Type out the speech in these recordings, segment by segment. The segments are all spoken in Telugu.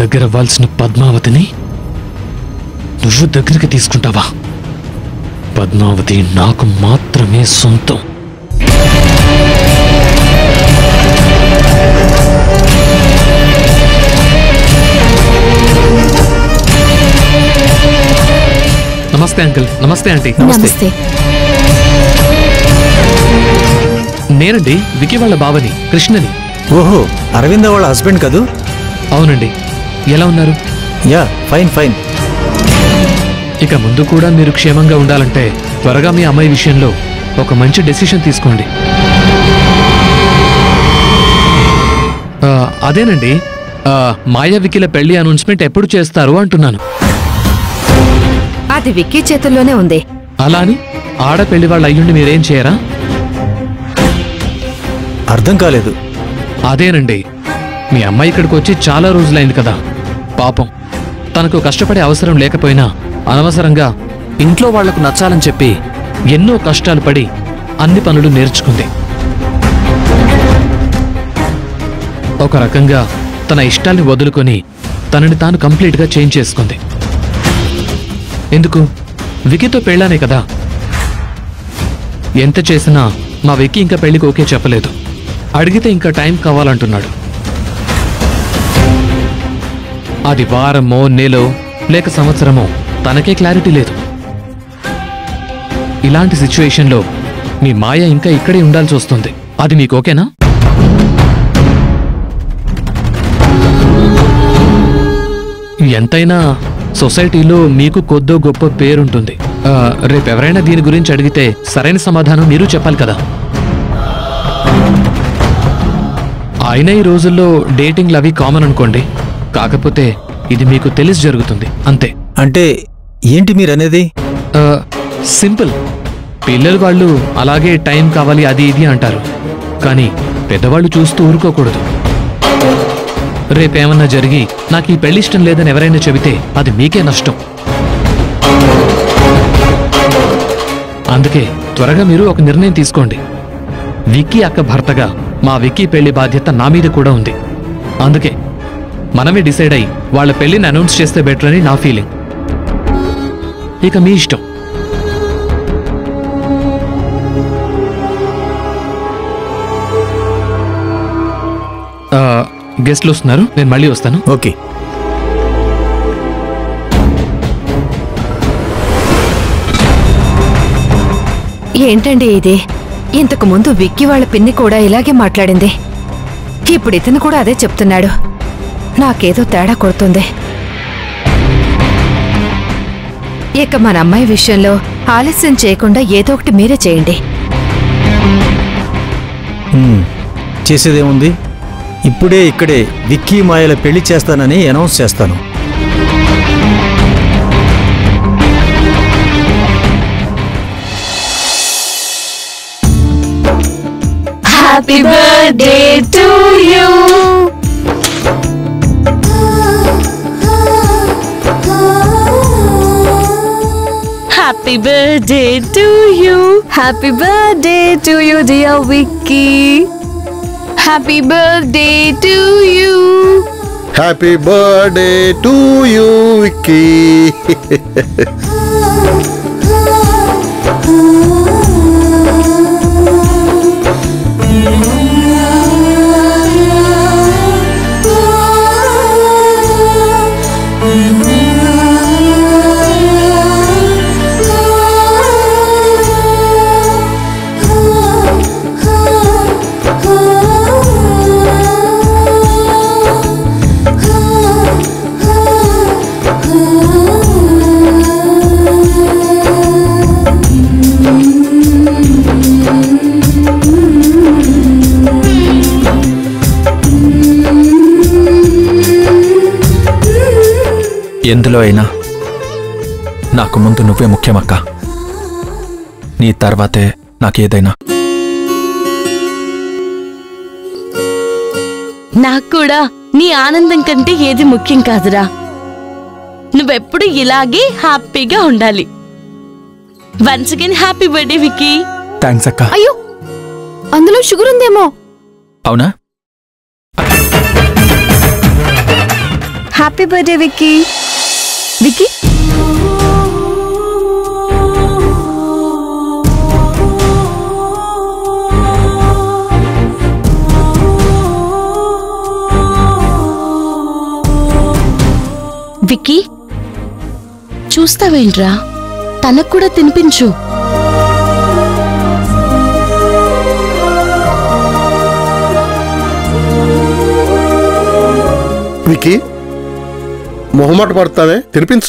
దగ్గర అవ్వాల్సిన పద్మావతిని నువ్వు దగ్గరికి తీసుకుంటావా పద్మావతి నాకు మాత్రమే సొంతం నమస్తే అంకుల్ నమస్తే ఆంటీ నమస్తే నేనండి వికి వాళ్ళ బావని కృష్ణని ఓహో అరవింద వాళ్ళ హస్బెండ్ కదూ అవునండి ఎలా ఉన్నారు యా ఫైన్ ఫైన్ ఇక ముందు కూడా మీరు క్షేమంగా ఉండాలంటే త్వరగా మీ అమ్మాయి విషయంలో ఒక మంచి డెసిషన్ తీసుకోండి ఆ, అదేనండి ఆ, మాయా వికిల పెళ్లి అనౌన్స్మెంట్ ఎప్పుడు చేస్తారు అంటున్నాను అది విక్కీ చేతుల్లోనే ఉంది అలా అని ఆడపెళ్లి వాళ్ళ అయ్యుండి మీరేం చేయరా అర్థం కాలేదు అదేనండి మీ అమ్మాయి ఇక్కడికి వచ్చి చాలా రోజులైంది కదా పాపం తనకు కష్టపడే అవసరం లేకపోయినా అనవసరంగా ఇంట్లో వాళ్లకు నచ్చాలని చెప్పి ఎన్నో కష్టాలు పడి అన్ని పనులు నేర్చుకుంది ఒక రకంగా తన ఇష్టాల్ని వదులుకొని తనని తాను కంప్లీట్గా చేంజ్ చేసుకుంది ఎందుకు వికీతో పెళ్ళానే కదా ఎంత చేసినా మా వికీ ఇంకా పెళ్లికి ఓకే చెప్పలేదు అడిగితే ఇంకా టైం కావాలంటున్నాడు అది వారమో నెలో లేక సంవత్సరమో తనకే క్లారిటీ లేదు ఇలాంటి సిచ్యువేషన్లో మీ మాయ ఇంకా ఇక్కడే ఉండాల్సి వస్తుంది అది మీకు ఓకేనా ఎంతైనా సొసైటీలో మీకు కొద్దో గొప్ప పేరుంటుంది ఆ, రేపెవరైనా దీని గురించి అడిగితే సరైన సమాధానం మీరు చెప్పాలి కదా అయినా ఈ రోజుల్లో డేటింగ్లు అవి కామన్ అనుకోండి కాకపోతే ఇది మీకు తెలిసి జరుగుతుంది అంతే అంటే ఏంటి మీరనేది ఆ, సింపుల్ పిల్లలు వాళ్ళు అలాగే టైం కావాలి అది ఇది అంటారు కానీ పెద్దవాళ్ళు చూస్తూ ఊరుకోకూడదు రేపేమన్నా జరిగి నాకు ఈ పెళ్లి ఇష్టం లేదని ఎవరైనా చెబితే అది మీకే నష్టం అందుకే త్వరగా మీరు ఒక నిర్ణయం తీసుకోండి విక్కీ అక్క భర్తగా మా విక్కీ పెళ్లి బాధ్యత నా మీద కూడా ఉంది అందుకే మనమే డిసైడ్ అయ్యి వాళ్ళ పెళ్లిని అనౌన్స్ చేస్తే బెటర్ అని నా ఫీలింగ్ ఇక మీ ఇష్టం ఆ, గెస్ట్లు వస్తున్నారు నేను మళ్ళీ వస్తాను ఓకే ఏంటండి ఇది ఇంతకు ముందు విక్కీ వాళ్ళ పిన్ని కూడా ఇలాగే మాట్లాడింది ఇప్పుడు ఇతను కూడా అదే చెప్తున్నాడు నాకేదో తేడా కొడుతుంది ఇక మన అమ్మాయి విషయంలో ఆలస్యం చేయకుండా ఏదో ఒకటి మీరే చేయండి హ్మ్. చేసేదేముంది ఇప్పుడే ఇక్కడే విక్కీ మాయల పెళ్లి చేస్తానని అనౌన్స్ చేస్తాను Happy birthday to you. Happy birthday to you. Happy birthday to you, dear Vicky. Happy birthday to you. Happy birthday to you Vicky ఎందులో అయినా నాకు ముందు నువ్వే ముఖ్యమక్క నీ తర్వాతే నాకేదైనా నాకు కూడా నీ ఆనందం కంటే ఏది ముఖ్యం కాదురా నువ్వెప్పుడు ఇలాగే హ్యాపీగా ఉండాలి once again happy birthday Vicky thanks అక్క అయ్యో అందులో షుగర్ ఉందేమో అవునా హ్యాపీ బర్త్డే విక్కీ విక్కీ విక్కీ చూస్తావేంట్రా తనకు కూడా తినిపించు వికీ మొహమాట పడతావే తినిపించు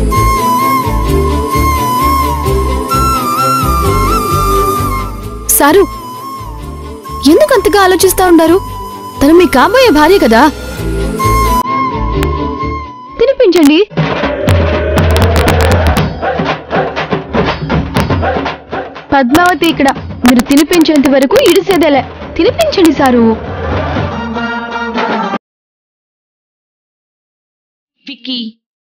సారు ఎందుకు అంతగా ఆలోచిస్తా ఉన్నారు తను మీ కాబోయే భార్య కదా తినిపించండి పద్మావతి ఇక్కడ మీరు తినిపించేంత వరకు ఇడిసేదేలే తినిపించండి సారు విక్కీ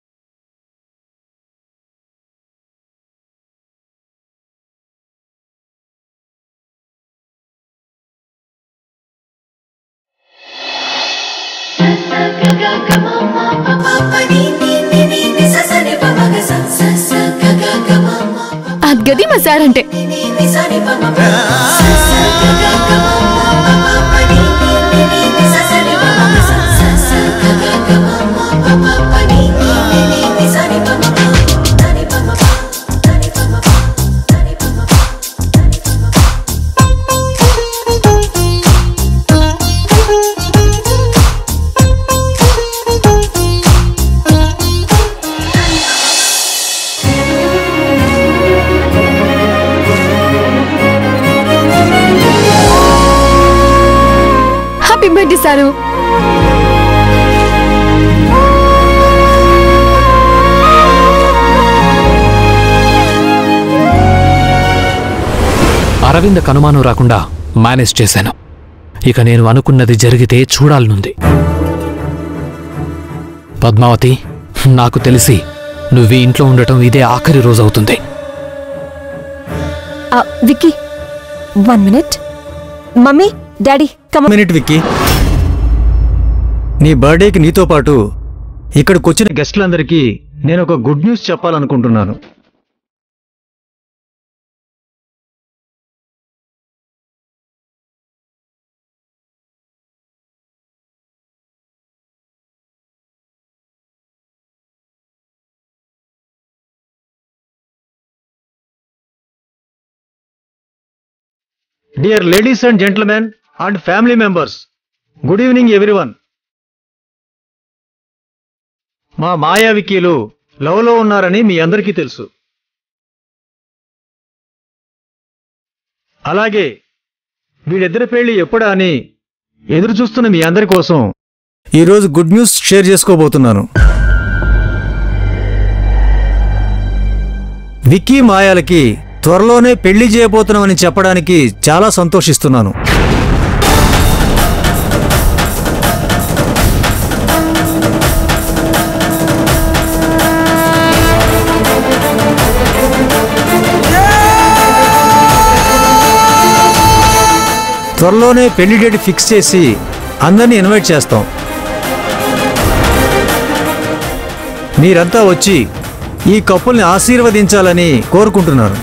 అది గది మా సార్ అంటే హ్యాపీ బర్త్డే సారు అరవింద్ కనుమానం రాకుండా మేనేజ్ చేశాను ఇక నేను అనుకున్నది జరిగితే చూడాలనుంది పద్మావతి నాకు తెలిసి నువ్వు ఈ ఇంట్లో ఉండటం ఇదే ఆఖరి రోజు అవుతుంది Vicky one minute mummy daddy కమ మినిట్ విక్కీ నీ బర్త్డేకి నీతో పాటు ఇక్కడికి వచ్చిన గెస్టులందరికీ నేను ఒక గుడ్ న్యూస్ చెప్పాలనుకుంటున్నాను dear ladies and gentlemen and family members good evening everyone మా మాయా వికీలు లవ్లో ఉన్నారని మీ అందరికీ తెలుసు అలాగే వీళ్ళిద్దరి పెళ్లి ఎప్పుడా అని ఎదురు చూస్తున్న మీ అందరి కోసం ఈరోజు గుడ్ న్యూస్ షేర్ చేసుకోబోతున్నాను విక్కీ మాయాలకి త్వరలోనే పెళ్లి చేయబోతున్నామని చెప్పడానికి చాలా సంతోషిస్తున్నాను త్వరలోనే పెళ్లి డేట్ ఫిక్స్ చేసి అందరినీ ఇన్వైట్ చేస్తాం మీరంతా వచ్చి ఈ కప్పుల్ని ఆశీర్వదించాలని కోరుకుంటున్నాను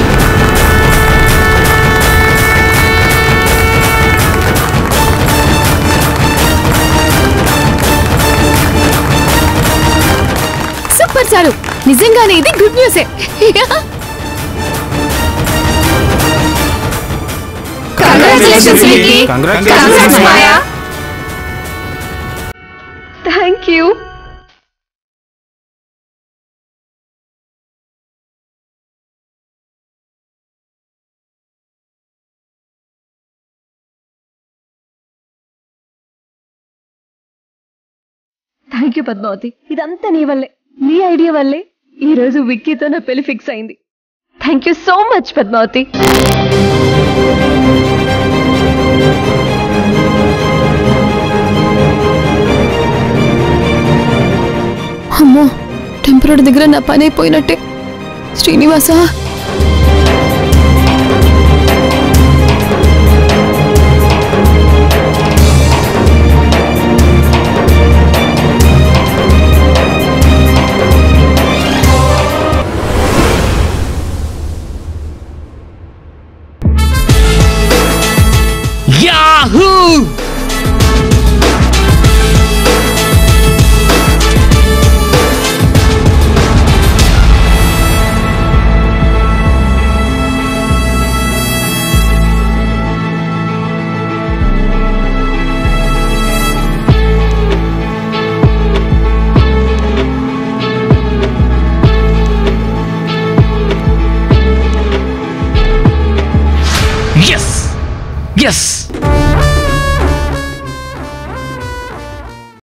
సూపర్ సారు నిజంగానే ఇది గుడ్ న్యూసే congratulations Vicky congrats Maya thank you thank you Padmavathi ఇదంతా నీ వల్లే నీ ఐడియా వల్లే ఈ రోజు విక్కీతో నా పెళ్లి ఫిక్స్ అయింది thank you so much Padmavathi అమ్మో టెంపరీ దగ్గర నా పని అయిపోయినట్టే శ్రీనివాస ఎస్